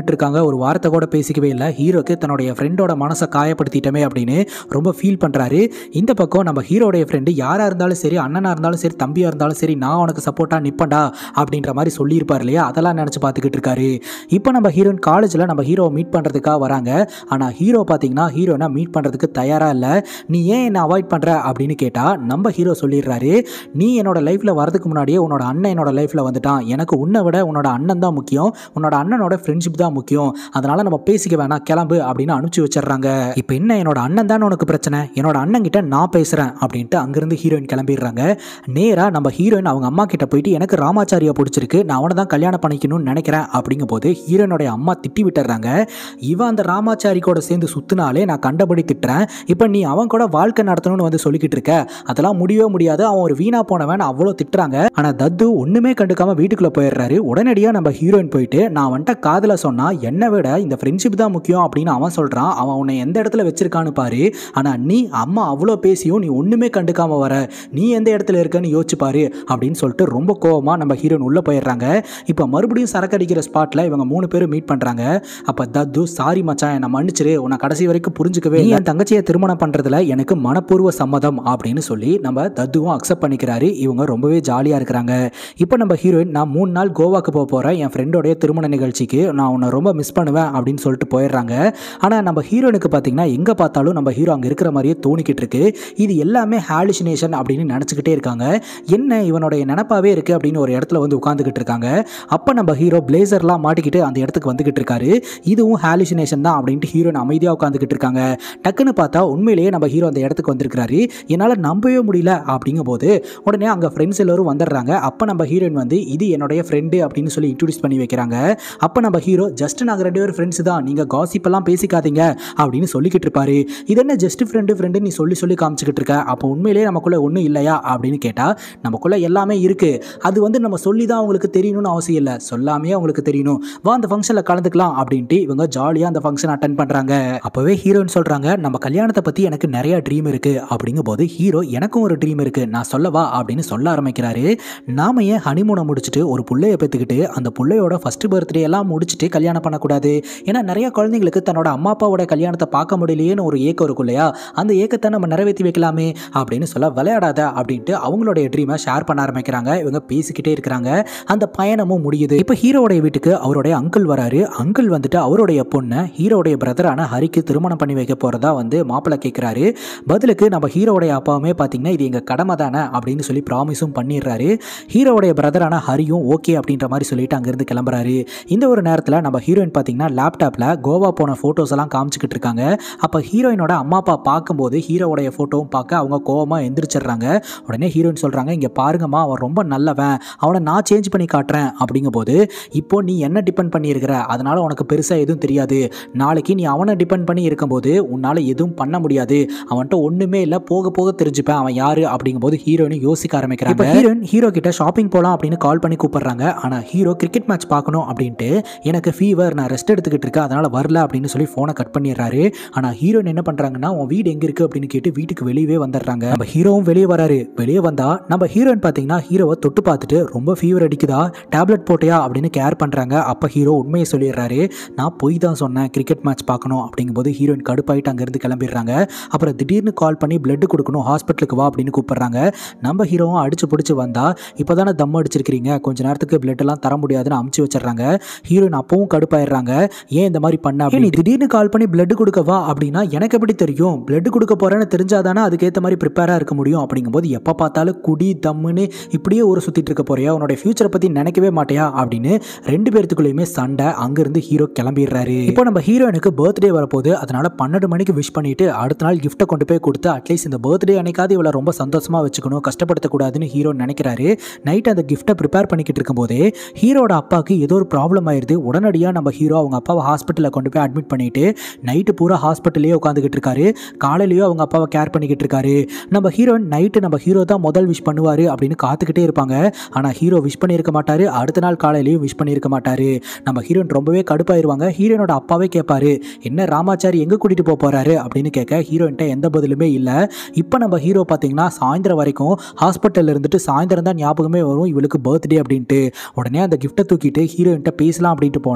ஒரு வார்த்தை கூட பேசிக்கவே இல்லை ஹீரோக்கு தன்னுடைய ஃப்ரெண்டோட மனசை காயப்படுத்திட்டமே அப்படின்னு ரொம்ப ஃபீல் பண்ணுறாரு இந்த பக்கம் நம்ம ஹீரோடைய ஃப்ரெண்டு யாராக இருந்தாலும் சரி அண்ணனாக இருந்தாலும் சரி தம்பியாக இருந்தாலும் சரி நான் உனக்கு சப்போர்ட்டாக நிற்பேன்டா அப்படின்ற மாதிரி சொல்லியிருப்பார் இல்லையா அதெல்லாம் நினச்சி பார்த்துக்கிட்டு இருக்காரு இப்போ நம்ம ஹீரோயின் காலேஜில் நம்ம ஹீரோவை மீட் பண்ணுறதுக்காக வராங்க ஆனால் ஹீரோ பார்த்தீங்கன்னா ஹீரோனை மீட் பண்ணுறதுக்கு தயாராக இல்லை நீ ஏன் என்னை அவாய்ட் பண்ணுற அப்படின்னு கேட்டால் நம்ம ஹீரோ சொல்லிடுறாரு நீ என்னோட லைஃப்பில் வரதுக்கு முன்னாடியே உன்னோட அண்ணன் என்னோட லைஃப்பில் வந்துட்டான் எனக்கு உன்னை விட உன்னோட அண்ணன் தான் முக்கியம் உன்னோட அண்ணனோட ஃப்ரெண்ட்ஷிப் தான் முக்கியம் அதனால் நம்ம பேசிக்க வேணாம் கிளம்பு அப்படின்னு அனுப்பிச்சு வச்சிடுறாங்க இப்போ என்ன என்னோட அண்ணன் தான் உனக்கு பிரச்சனை என்னோட அண்ணன் கிட்ட நான் பேசுகிறேன் அப்படின்ட்டு அங்கேருந்து ஹீரோயின் கிளம்பிடுறாங்க நேராக நம்ம ஹீரோயின் அவங்க அம்மா கிட்ட போயிட்டு எனக்கு ராமாச்சாரியா பிடிச்சிருக்கு நான் அவனை தான் கல்யாணம் பண்ணிக்கணும்னு நினைக்கிறேன் அப்படிங்கும் போது ஹீரோனுடைய அம்மா திட்டி விட்டுறாங்க இவன் அந்த ராமாச்சாரி கூட சேர்ந்து சுத்தினாலே நான் கண்டபடி திட்டுறேன் இப்போ நீ அவன் கூட வாழ்க்கை நடத்தணும்னு வந்து சொல்லிக்கிட்டு இருக்க அதெல்லாம் முடியவே முடியாது அவன் ஒரு வீணா போனவன் அவ்வளோ திட்டுறாங்க ஆனால் தத்து ஒன்றுமே கண்டுக்காம வீட்டுக்குள்ளே போயிடுறாரு உடனடியாக நம்ம ஹீரோயின் போயிட்டு நான் வந்துட்ட காதல சொன்னா என்னை விட இந்த ஃப்ரெண்ட்ஷிப் தான் முக்கியம் அப்படின்னு அவன் சொல்கிறான் அவன் உன்னை எந்த இடத்துல வச்சிருக்கான்னு பாரு ஆனால் நீ அம்மா அவ்வளோ பேசியும் நீ ஒன்றுமே கண்டுக்காம வர நீ எந்த இடத்துல இருக்கன்னு யோசிச்சு பாரு அப்படின்னு சொல்லிட்டு ரொம்ப கோவமா நம்ம ஹீரோயின் உள்ளே போயிடுறாங்க இப்போ மறுபடியும் சரக்கு அடிக்கிற ஸ்பாட்டில் இவங்க மூணு பேரும் மீட் பண்ணுறாங்க அப்போ தத்து சாரி மச்சான் என்னை மன்னிச்சிரு உன்னை கடைசி வரைக்கும் புரிஞ்சுக்கவே இல்லை. என் தங்கச்சியை திருமணம் பண்ணுறதுல எனக்கு மனப்பூர்வ சம்மதம் அப்படின்னு சொல்லி நம்ம தத்துவும் அக்செப்ட் பண்ணிக்கிறாரு இவங்க ரொம்பவே ஜாலியாக இருக்கிறாங்க இப்போ நம்ம ஹீரோயின் நான் மூணு நாள் கோவாக்கு போக போகிறேன் என் ஃப்ரெண்டோடைய திருமண நிகழ்ச்சிக்கு நான் உன்னை ரொம்ப மிஸ் பண்ணுவேன் அப்படின்னு சொல்லிட்டு போயிடுறாங்க ஆனால் நம்ம ஹீரோனுக்கு பார்த்தீங்கன்னா எங்கே பார்த்தாலும் நம்ம ஹீரோ அங்கே இருக்கிற மாதிரியே தோணிக்கிட்டு இருக்கு இது எல்லாமே ஹாலுசினேஷன் அப்படின்னு நினச்சிக்கிட்டே இருக்காங்க என்ன இவனுடைய நினப்பாவே இருக்கு அப்படின்னு ஒரு இடத்துல வந்து உட்காந்துக்கிட்டு இருக்காங்க அப்போ நம்ம ஹீரோ பிளேசர்லாம் மாட்டிக்கிட்டு அந்த இடத்துக்கு வந்துகிட்டு இருக்காரு இதுவும் ஹாலுசினேஷன் தான் அப்படின்ட்டு ஹீரோயின் அமைதியாக உட்காந்துக்கிட்டு இருக்காங்க டக்குன்னு பார்த்தா உண்மையிலேயே நம்ம ஹீரோ அந்த இடத்துக்கு வந்திருக்காரு என்னால் நம்பவே முடியல அப்படிங்கும்போது உடனே அங்கே ஃப்ரெண்ட்ஸ் எல்லோரும் வந்துடுறாங்க அப்போ நம்ம ஹீரோயின் வந்து இது என்னுடைய ஃப்ரெண்டு அப்படின்னு சொல்லி இன்ட்ரடியூஸ் பண்ணி வைக்கிறாங்க அப்போ நம்ம ஹீரோ ஜஸ்ட் நாங்கள் ரெண்டு பேரும் ஃப்ரெண்ட்ஸ் தான் நீங்கள் காசிப் எல்லாம் பேசிக்காதீங்க அப்படின்னு சொல்லிக்கிட்டு இருப்பாரு இது என்ன ஜஸ்ட் ஃப்ரெண்டு ஃப்ரெண்டு நீ சொல்லி சொல்லி காமிச்சிக்கிட்டு இருக்க அப்போ உண்மையிலேயே நமக்குள்ள ஒன்றும் இல்லையா அப்படின்னு கேட்டால் நமக்குள்ள எல்லாமே இருக்கு அது வந்து நம்ம சொல்லி தான் அவங்களுக்கு தெரியணும்னு அவசியம் இல்லை சொல்லாமே அவங்களுக்கு தெரியணும் வா அந்த ஃபங்க்ஷனில் கலந்துக்கலாம் அப்படின்ட்டு இவங்க ஜாலியாக அந்த ஃபங்க்ஷன் அட்டன் பண்ணுறாங்க அப்போவே ஹீரோயின் சொல்கிறாங்க நம்ம கல்யாணத்தை பற்றி எனக்கு நிறைய ட்ரீம் இருக்கு அப்படிங்கும் போது ஹீரோ எனக்கும் ஒரு ட்ரீம் இருக்கு நான் சொல்லவா அப்படின்னு சொல்ல ஆரம்பிக்கிறாரு நாம ஏன் ஹனிமூனை முடிச்சுட்டு ஒரு புள்ளைய பெற்றுக்கிட்டு அந்த புள்ளையோட ஃபர்ஸ்ட் பர்த்டே எல்லாம் முடிச்சுட்டு கல்யாணம் பண்ணக்கூடாது ஏன்னா நிறைய குழந்தைங்களுக்கு தன்னோட அம்மா அப்பாவோட கல்யாணத்தை பார்க்க முடியலையேன்னு ஒரு ஏக்கம் இருக்கும் இல்லையா அந்த ஏக்கத்தை நம்ம நிறைவேற்றி வைக்கலாமே அப்படின்னு சொல்ல விளையாடாத அப்படின்ட்டு அவங்களுடைய ட்ரீமை ஷேர் பண்ண ஆரம்பிக்கிறாங்க இவங்க பேசிக்கிட்டே இருக்கிறாங்க அந்த பயணமும் முடியுது இப்போ ஹீரோடைய வீட்டுக்கு அவருடைய அங்கிள் வராரு அங்கிள் வந்துட்டு அவருடைய பொண்ணை ஹீரோடைய பிரதரான ஹரிக்கு திருமணம் பண்ணி வைக்க போறதா வந்து மாப்பிள்ளை கேட்குறாரு பதிலுக்கு நம்ம ஹீரோடைய அப்பாவுமே பார்த்தீங்கன்னா இது எங்கள் கடமை தானே அப்படின்னு சொல்லி ப்ராமிஸும் பண்ணிடுறாரு ஹீரோடைய பிரதரான ஹரியும் ஓகே அப்படின்ற மாதிரி சொல்லிட்டு அங்கேருந்து கிளம்புறாரு இந்த ஒரு நேரத்தில் நம்ம ஹீரோயின் பார்த்தீங்கன்னா லேப்டாப்பில் கோவா போன ஃபோட்டோஸ் எல்லாம் காமிச்சிக்கிட்டு இருக்காங்க அப்போ ஹீரோயினோட அம்மா அப்பா பார்க்கும்போது ஹீரோவுடைய ஃபோட்டோவும் பார்க்க அவங்க கோவமாக எந்திரிச்சிடுறாங்க உடனே ஹீரோயின் சொல்கிறாங்க இங்கே பாருங்கம்மா அவன் ரொம்ப நல்லவன் அவனை நான் சேஞ்ச் பண்ணி காட்டுறேன் அப்படிங்கும்போது இப்போ நீ என்ன டிபெண்ட் பண்ணியிருக்கிற அதனால உனக்கு பெருசாக எதுவும் தெரியாது நாளைக்கு நீ அவனை டிபெண்ட் பண்ணி இருக்கும்போது உன்னால் எதுவும் பண்ண முடியாது அவன்கிட்ட ஒன்றுமே இல்லை போக போக தெரிஞ்சுப்பேன் அவன் யாரு அப்படிங்கும்போது ஹீரோயின் யோசிக்க ஆரம்பிக்கிறாங்க இப்போ ஹீரோயின் ஹீரோ கிட்ட ஷாப்பிங் போகலாம் அப்படின்னு கால் பண்ணி கூப்பிடுறாங்க ஆனால் ஹீரோ கிரிக்கெட் மேட்ச் பார்க்கணும் அப்படின்ட்டு எனக்கு ஃபீவர் நான் ரெஸ்ட் எடுத்துக்கிட்டு இருக்கேன் அதனால வரல அப்படின்னு சொல்லி ஃபோனை கட் பண்ணிடுறாரு ஆனால் ஹீரோயின் என்ன பண்ணுறாங்கன்னா உன் வீடு எங்கே இருக்குது அப்படின்னு கேட்டு வீட்டுக்கு வெளியவே வந்துடுறாங்க நம்ம ஹீரோவும் வெளியே வராரு வெளியே வந்தா நம்ம ஹீரோயின் பார்த்தீங்கன்னா ஹீரோவை தொட்டு பார்த்துட்டு ரொம்ப ஃபீவர் அடிக்குதா டேப்லெட் போட்டியா அப்படின்னு கேர் பண்ணுறாங்க அப்போ ஹீரோ உண்மையை சொல்லிடுறாரு நான் பொய் தான் சொன்னேன் கிரிக்கெட் மேட்ச் பார்க்கணும் அப்படிங்கும்போது ஹீரோயின் கடுப்பாயிட்டு அங்கேருந்து கிளம்பிடுறாங்க அப்புறம் திடீர்னு கால் பண்ணி பிளட் கொடுக்கணும் ஹாஸ்பிட்டலுக்கு வா அப்படின்னு கூப்பிடுறாங்க நம்ம ஹீரோவும் அடிச்சு பிடிச்சி வந்தா இப்போ தானே தம் அடிச்சிருக்கிறீங்க கொஞ்ச நேரத்துக்கு பிளட் எல்லாம் தர முடியாதுன்னு அமுச்சு வச்சிடுறாங்க ஹீரோயின் அப்பவும் கடுப்பாயிடுறாங்க ஏன் இந்த மாதிரி பண்ண அப்படி நீ திடீர்னு கால் பண்ணி பிளட் கொடுக்க வா அப்படின்னா எனக்கு எப்படி தெரியும் பிளட் கொடுக்க போறேன்னு தெரிஞ்சாதானே அதுக்கேற்ற மாதிரி ப்ரிப்பேராக இருக்க முடியும் அப்படிங்கும்போது எப்போ பார்த்தாலும் குடி தம்முன்னு இப்படியே ஒரு சுற்றிட்டு இருக்க போறியா உன்னோட ஃபியூச்சரை பற்றி நினைக்கவே மாட்டியா அப்படின்னு ரெண்டு பேர்த்துக்குள்ளேயுமே சண்டை அங்கேருந்து ஹீரோ கிளம்பிடுறாரு இப்போ நம்ம ஹீரோயினுக்கு பர்த்டே வரப்போகுது அதனால பன்னெண்டு மணிக்கு விஷ் பண்ணிட்டு அடுத்த நாள் கிஃப்ட்டை கொண்டு போய் கொடுத்து அட்லீஸ்ட் இந்த பர்த்டே அன்னைக்காவது இவளை ரொம்ப சந்தோஷமா வச்சுக்கணும் கஷ்டப்படுத்தக்கூடாதுன்னு ஹீரோ நினைக்கிறாரு நைட் அந்த கிஃப்ட்டை ப்ரிப்பேர் பண்ணிக்கிட்டு இருக்கும்போதே ஹீரோட அப்பாவுக்கு ஏதோ ஒரு ப்ராப்ளம் ஆயிருது உடனடியாக நம்ம ஹீரோ அவங்க அப்பாவை ஹாஸ்பிட்டலில் கொண்டு போய் அட்மிட் பண்ணிட்டு நைட்டு பூரா ஹாஸ்பிட்டல்லே உட்காந்துக்கிட்டு இருக்காரு காலையிலயும் அவங்க அப்பாவை கேர் பண்ணிக்கிட்டு இருக்காரு நம்ம ஹீரோயின் நைட்டு நம்ம ஹீரோ தான் முதல் விஷ் பண்ணுவார் அப்படின்னு காத்துக்கிட்டே இருப்பாங்க ஆனால் ஹீரோ விஷ் பண்ணியிருக்க மாட்டாரு அடுத்த நாள் காலையிலயும் விஷ் பண்ணியிருக்க மாட்டாரு நம்ம ஹீரோயின் ரொம்பவே கடுப்பாயிருவாங்க ஹீரோனோட அப்பாவே கேட்பாரு என்ன ராமாச்சாரி எங்கே கூட்டிட்டு போக போறாரு அப்படின்னு கேட்க ஹீரோயின்ட்ட எந்த பதிலுமே இல்லை இப்போ நம்ம ஹீரோ பார்த்தீங்கன்னா சாயந்தரம் வரைக்கும் ஹாஸ்பிட்டலில் இருந்துட்டு சாயந்தரம் தான் ஞாபகமே வரும் இவளுக்கு பர்த்டே அப்படின்ட்டு உடனே அந்த கிஃப்ட்டை தூக்கிட்டு ஹீரோயின்ட்ட பேசலாம் அப்படின்ட்டு போனா அந்த கிஃப்ட்டை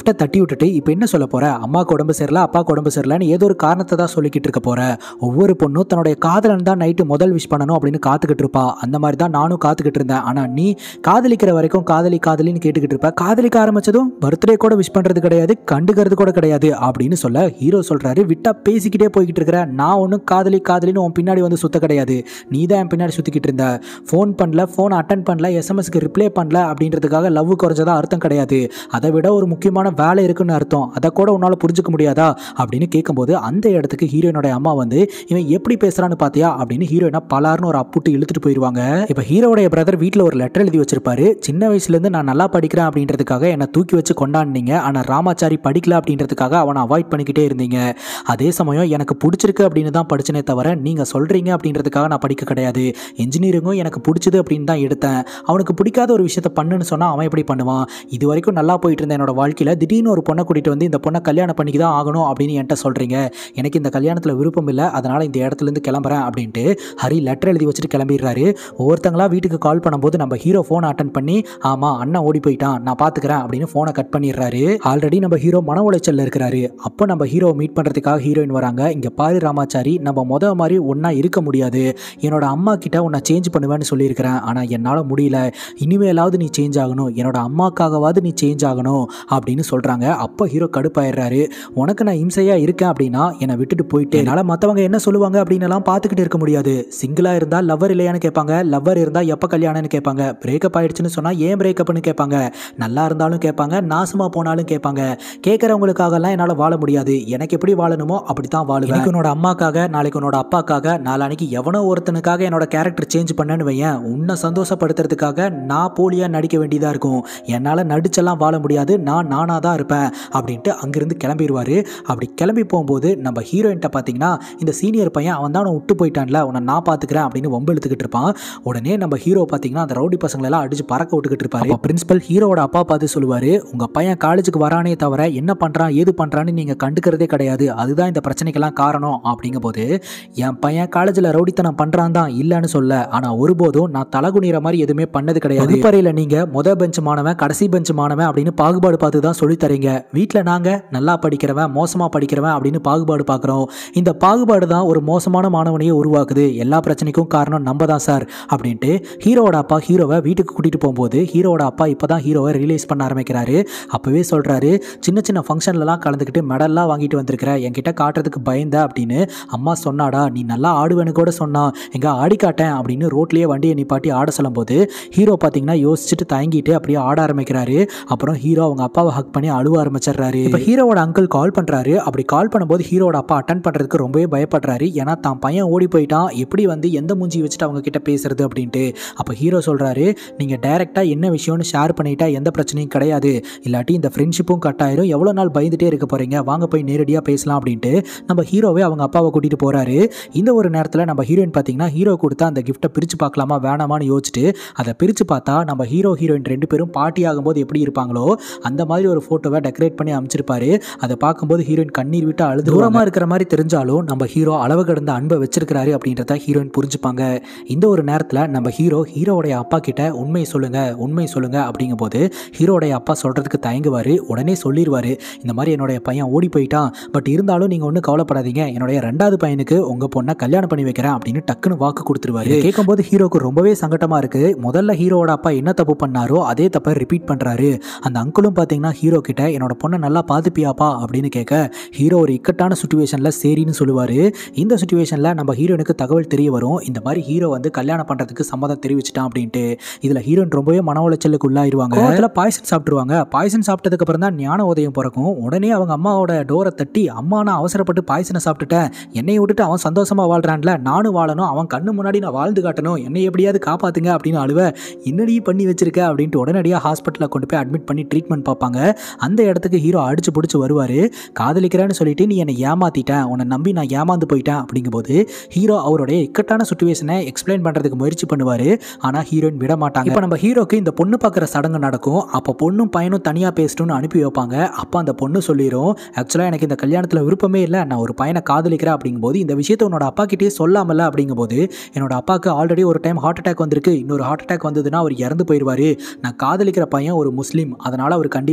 லைட்டாக தட்டி விட்டுட்டு இப்போ என்ன சொல்ல போற அம்மாவுக்கு உடம்பு சரியில்லை அப்பாவுக்கு உடம்பு சரியில்லைன்னு ஏதோ ஒரு காரணத்தை தான் சொல்லிக்கிட்டு இருக்க போற ஒவ்வொரு பொண்ணும் தன்னுடைய காதலன் தான் நைட்டு முதல் விஷ் பண்ணணும் அப்படின்னு காத்துக்கிட்டு இருப்பா அந்த மாதிரி தான் நானும் காத்துக்கிட்டு இருந்தேன் ஆனா நீ காதலிக்கிற வரைக்கும் காதலி காதலின்னு கேட்டுக்கிட்டு இருப்ப காதலிக்க ஆரம்பிச்சதும் பர்த்டே கூட விஷ் பண்றது கிடையாது கண்டுக்கிறது கூட கிடையாது அப்படின்னு சொல்ல ஹீரோ சொல்றாரு விட்டா பேசிக்கிட்டே போய்கிட்டு இருக்கிற நான் ஒன்றும் காதலி காதலின்னு உன் பின்னாடி வந்து சுத்த கிடையாது நீ தான் என் பின்னாடி சுத்திக்கிட்டு இருந்த ஃபோன் பண்ணல ஃபோன் அட்டன் பண்ணல எஸ்எம்எஸ்க்கு ரிப்ளை பண்ணல அப்படின்றதுக்காக லவ் குறைஞ்சதா அர்த்தம் கிடையாது அதை விட ஒரு முக்கியமான வேலை இருக்குன்னு அர்த்தம் அதை கூட உன்னால் புரிஞ்சுக்க முடியாதா அப்படின்னு கேட்கும்போது அந்த இடத்துக்கு ஹீரோயினோட அம்மா வந்து இவன் எப்படி பேசுறான்னு பார்த்தியா அப்படின்னு ஹீரோயினா பலார்னு ஒரு அப்புட்டு இழுத்துட்டு போயிடுவாங்க இப்போ ஹீரோடைய பிரதர் வீட்டில் ஒரு லெட்டர் எழுதி வச்சிருப்பாரு சின்ன வயசுலேருந்து நான் நல்லா படிக்கிறேன் அப்படின்றதுக்காக என்னை தூக்கி வச்சு கொண்டாடினீங்க ஆனால் ராமாச்சாரி படிக்கல அப்படின்றதுக்காக அவனை அவாய்ட் பண்ணிக்கிட்டே இருந்தீங்க அதே சமயம் எனக்கு பிடிச்சிருக்கு அப்படின்னு தான் படிச்சனே தவிர நீங்கள் சொல்கிறீங்க அப்படின்றதுக்காக நான் படிக்க கிடையாது இன்ஜினியரிங்கும் எனக்கு பிடிச்சது அப்படின்னு தான் எடுத்தேன் அவனுக்கு பிடிக்காத ஒரு விஷயத்த பண்ணுன்னு சொன்னால் அவன் எப்படி பண்ணுவான் இது வரைக்கும் நல்லா போயிட்டு இருந்த என்னோட வாழ்க்கையில் திடீர்னு ஒரு பொண்ணை கூட்டிகிட்டு வந்து இந்த பொண்ணை கல்யாணம் பண்ணிக்க தான் ஆகணும் அப்படின்னு என்கிட்ட சொல்கிறீங்க எனக்கு இந்த கல்யாணத்தில் விருப்பம் இல்லை அதனால் இந்த இடத்துலேருந்து கிளம்புறேன் அப்படின்ட்டு ஹரி லெட்டர் எழுதி வச்சுட்டு கிளம்பிடுறாரு ஒவ்வொருத்தங்களா வீட்டுக்கு கால் பண்ணும்போது நம்ம ஹீரோ ஃபோனை அட்டன் பண்ணி ஆமாம் அண்ணன் ஓடி போயிட்டான் நான் பார்த்துக்கிறேன் அப்படின்னு ஃபோனை கட் பண்ணிடுறாரு ஆல்ரெடி நம்ம ஹீரோ மன உளைச்சல்ல இருக்கிறாரு அப்போ நம்ம ஹீரோ மீட் பண்ணுறதுக்காக ஹீரோயின் வராங்க இங்கே பாரு ராமாச்சாரி நம்ம முத மாதிரி ஒன்றா இருக்க முடியாது என்னோட அம்மா கிட்ட உன்னை சேஞ்ச் பண்ணுவேன்னு சொல்லியிருக்கிறேன் ஆனால் என்னால் முடியல இனிமேலாவது நீ சேஞ்ச் ஆகணும் என்னோட அம்மாக்காகவாவது நீ சேஞ்ச் ஆகணும் அப்படின்னு சொல்கிறாங்க அப்போ ஹீரோ கடுப்பாயிடுறாரு உனக்கு நான் இம்சையாக இருக்கேன் அப்படின்னா என்னை விட்டுட்டு போயிட்டு என்னால் மற்றவங்க என்ன சொல்லுவாங்க அப்படின்னு எல்லாம் பார்த்துக்கிட்டு இருக்க முடியாது சிங்கிளாக இருந்தால் லவ்வர் இல்லையான்னு கேட்பாங்க லவ்வர் இருந்தால் எப்போ கல்யாணம்னு கேட்பாங்க பிரேக்கப் ஆயிடுச்சுன்னு சொன்னால் ஏன் பிரேக்கப்னு கேட்பாங்க நல்லா இருந்தாலும் கேட்பாங்க நாசமாக போனாலும் கேட்பாங்க கேட்குறவங்களுக்காகலாம் என்னால் வாழ முடியாது எனக்கு எப்படி வாழணுமோ அப்படி தான் வாழுவேன் இன்னைக்கு உன்னோட அம்மாக்காக நாளைக்கு உன்னோட அப்பாக்காக நாளானைக்கு எவனோ ஒருத்தனுக்காக என்னோட கேரக்டர் சேஞ்ச் பண்ணேன்னு வையேன் உன்னை சந்தோஷப்படுத்துறதுக்காக நான் போலியாக நடிக்க வேண்டியதாக இருக்கும் என்னால் நடிச்செல்லாம் வாழ முடியாது நான் நானாக தான் இருப்பேன் அப்படின்ட்டு அங்கிருந்து கிளம்பிடுவார் அப்படி கிளம்பி போகும்போது நம்ம ஹீரோயின்ட்ட பார்த்தீங்கன்னா இந்த சீனியர் பையன் அவன் தான் உன்னை விட்டு போயிட்டான்ல உன்னை நான் பார்த்துக்கிறேன் அப்படின்னு வம்பு இழுத்துக்கிட்டு இருப்பான் உடனே நம்ம ஹீரோ பார்த்தீங்கன்னா அந்த ரவுடி பசங்களெல்லாம் அடிச்சு பறக்க விட்டுக்கிட்டு இருப்பாரு பிரின்சிபல் ஹீரோவோட அப்பா பார்த்து சொல்லுவார் உங்கள் பையன் காலேஜுக்கு வரானே தவிர என்ன பண்ணுறான் ஏது பண்ணுறான்னு நீங்கள் கண்டுக்கிறதே கிடையாது அதுதான் இந்த பிரச்சனைக்கெல்லாம் காரணம் அப்படிங்கும்போது என் பையன் காலேஜில் ரவுடித்தனம் பண்ணுறான் தான் இல்லைன்னு சொல்ல ஆனால் ஒருபோதும் நான் தலகுனிற மாதிரி எதுவுமே பண்ணது கிடையாது வகுப்பறையில் நீங்கள் முத பெஞ்ச் மாணவன் கடைசி பெஞ்ச் மாணவன் அப்படின்னு பாகுபாடு பார்த்து தான் சொல்லித் தரீங்க வீட்டில் நாங்கள் நல்லா படிக்கிறவன் மோசமாக படிக்கிறவன் அப்படின்னு பாகுபாடு பார்க்குறோம் இந்த பாகுபாடு தான் ஒரு மோசமான மாணவனையே உருவாக்குது எல்லா பிரச்சனைக்கும் காரணம் நம்ம தான் சார் அப்படின்ட்டு ஹீரோவோட அப்பா ஹீரோவை வீட்டுக்கு கூட்டிகிட்டு போகும்போது ஹீரோவோட அப்பா இப்போ தான் ஹீரோவை ரிலீஸ் பண்ண ஆரம்பிக்கிறாரு அப்போவே சொல்கிறாரு சின்ன சின்ன ஃபங்க்ஷன்லலாம் கலந்துக்கிட்டு மெடல்லாம் வாங்கிட்டு வந்திருக்கிற என்கிட்ட காட்டுறதுக்கு பயந்த அப்படின்னு அம்மா சொன்னாடா நீ நல்லா ஆடுவேன்னு கூட சொன்னா எங்க ஆடி காட்டேன் அப்படின்னு ரோட்லயே வண்டியை நிப்பாட்டி ஆட சொல்லும்போது ஹீரோ பார்த்தீங்கன்னா யோசிச்சுட்டு தயங்கிட்டு அப்படியே ஆட ஆரம்பிக்கிறாரு அப்புறம் ஹீரோ அவங்க அப்பாவை ஹக் பண்ணி அழுவ ஆரம்பிச்சிடுறாரு இப்போ ஹீரோவோட அங்கிள் கால் பண்றாரு அப்படி கால் பண்ணும்போது ஹீரோட அப்பா அட்டன் பண்றதுக்கு ரொம்பவே பயப்படுறாரு ஏன்னா தான் பையன் ஓடி போயிட்டான் எப்படி வந்து எந்த மூஞ்சி வச்சுட்டு அவங்க கிட்ட பேசுறது அப்படின்ட்டு அப்போ ஹீரோ சொல்றாரு நீங்க டைரக்டா என்ன விஷயம்னு ஷேர் பண்ணிட்டா எந்த பிரச்சனையும் கிடையாது இல்லாட்டி இந்த ஃப்ரெண்ட்ஷிப்பும் கட் ஆயிரும் எவ்வளோ நாள் பயந்துட்டே இருக்க போறீங்க வாங்க போய் நேரடியாக பேசலாம் அப்படின்ட்டு நம்ம ஹீரோவே அவங்க அப்பாவை கூட்டிட்டு போறாரு இந்த ஒரு நேரத்தில் நம்ம ஹீரோயின் பார்த்தீங்கன்னா ஹீரோ கொடுத்தா அந்த கிஃப்ட்டை பிரித்து பார்க்கலாமா வேணாமான்னு யோசிச்சுட்டு அதை பிரித்து பார்த்தா நம்ம ஹீரோ ஹீரோயின் ரெண்டு பேரும் பார்ட்டி ஆகும்போது எப்படி இருப்பாங்களோ அந்த மாதிரி ஒரு ஃபோட்டோவை டெக்கரேட் பண்ணி அமைச்சிருப்பாரு அதை பார்க்கும்போது ஹீரோயின் கண்ணீர் விட்டு அழுது தூரமாக இருக்கிற மாதிரி தெரிஞ்சாலும் நம்ம ஹீரோ அளவு கடந்த அன்பை வச்சிருக்கிறாரு அப்படின்றத ஹீரோயின் புரிஞ்சுப்பாங்க இந்த ஒரு நேரத்தில் நம்ம ஹீரோ ஹீரோவுடைய அப்பா கிட்ட உண்மை சொல்லுங்க உண்மை சொல்லுங்க அப்படிங்கும்போது ஹீரோடைய அப்பா சொல்றதுக்கு தயங்குவார் உடனே சொல்லிடுவாரு இந்த மாதிரி என்னுடைய பையன் ஓடி போயிட்டான் பட் இருந்தாலும் நீங்கள் ஒன்றும் கவலைப்படாதீங்க என்னுடைய ரெண்டாவது பையனுக்கு உங்கள் பொண்ணை கல்யாணம் பண்ணி வைக்கிறேன் அப்படின்னு டக்குன்னு வாக்கு கொடுத்துருவாரு கேட்கும்போது ஹீரோக்கு ரொம்பவே சங்கட்டமாக இருக்கு முதல்ல ஹீரோவோட அப்பா என்ன தப்பு பண்ணாரோ அதே தப்பை ரிப்பீட் பண்ணுறாரு அந்த அங்கிளும் பார்த்தீங்கன்னா ஹீரோ கிட்ட என்னோட பொண்ணை நல்லா பார்த்துப்பியாப்பா அப்படின்னு கேட்க ஹீரோ ஒரு இக்கட்டான சுச்சுவேஷனில் சரின்னு சொல்லுவார் இந்த சுச்சுவேஷனில் நம்ம ஹீரோனுக்கு தகவல் தெரிய வரும் இந்த மாதிரி ஹீரோ வந்து கல்யாணம் பண்ணுறதுக்கு சம்மதம் தெரிவிச்சிட்டான் அப்படின்ட்டு இதில் ஹீரோயின் ரொம்பவே மன உளைச்சலுக்கு உள்ளாயிருவாங்க அதில் பாய்சன் சாப்பிட்ருவாங்க பாய்சன் சாப்பிட்டதுக்கு அப்புறம் தான் ஞான உதயம் பிறக்கும் உடனே அவங்க அம்மாவோட டோரை தட்டி அம்மா நான் அவசரப்பட்டு பாய்சனை சாப்பிட்டுட்டேன் என்னை விட்டுட்டு அவன் சந்தோஷமா வாழ்றான்ல நானும் வாழணும் அவன் கண்ணு முன்னாடி நான் வாழ்ந்து காட்டணும் என்னை எப்படியாவது காப்பாத்துங்க அப்படின்னு அழுவ என்னடி பண்ணி வச்சிருக்க அப்படின்ட்டு உடனடியாக ஹாஸ்பிட்டலில் கொண்டு போய் அட்மிட் பண்ணி ட்ரீட்மெண்ட் பார்ப்பாங்க அந்த இடத்துக்கு ஹீரோ அடிச்சு பிடிச்சி வருவார் காதலிக்கிறேன்னு சொல்லிட்டு நீ என்னை ஏமாத்திட்டேன் உன்னை நம்பி நான் ஏமாந்து போயிட்டேன் அப்படிங்கும்போது ஹீரோ அவருடைய இக்கட்டான சுச்சுவேஷனை எக்ஸ்பிளைன் பண்ணுறதுக்கு முயற்சி பண்ணுவார் ஆனால் ஹீரோயின் விட மாட்டாங்க இப்போ நம்ம ஹீரோக்கு இந்த பொண்ணு பார்க்குற சடங்கு நடக்கும் அப்போ பொண்ணும் பையனும் தனியாக பேசணும்னு அனுப்பி வைப்பாங்க அப்போ அந்த பொண்ணு சொல்லிடும் ஆக்சுவலாக எனக்கு இந்த கல்யாணத்தில் விருப்பமே இல்லை நான் ஒரு பையனை காதலிக்கிறேன் அப்படிங்கும்போது இந்த விஷயத்தை உன்னோட அப்பா கிட்டே சொல்லாமல அப்படிங்கும்போது என்னோட அப்பாவுக்கு ஆல்ரெடி ஒரு டைம் ஹார்ட் அட்டாக் வந்திருக்கு இன்னொரு ஹார்ட் அட்டாக் வந்ததுன்னா அவர் இறந்து போயிடுவார் நான் காதலிக்கிற பையன் ஒரு முஸ்லீம் அதனால் அவர் கண்டிப்பாக அக்செப்ட் பண்ண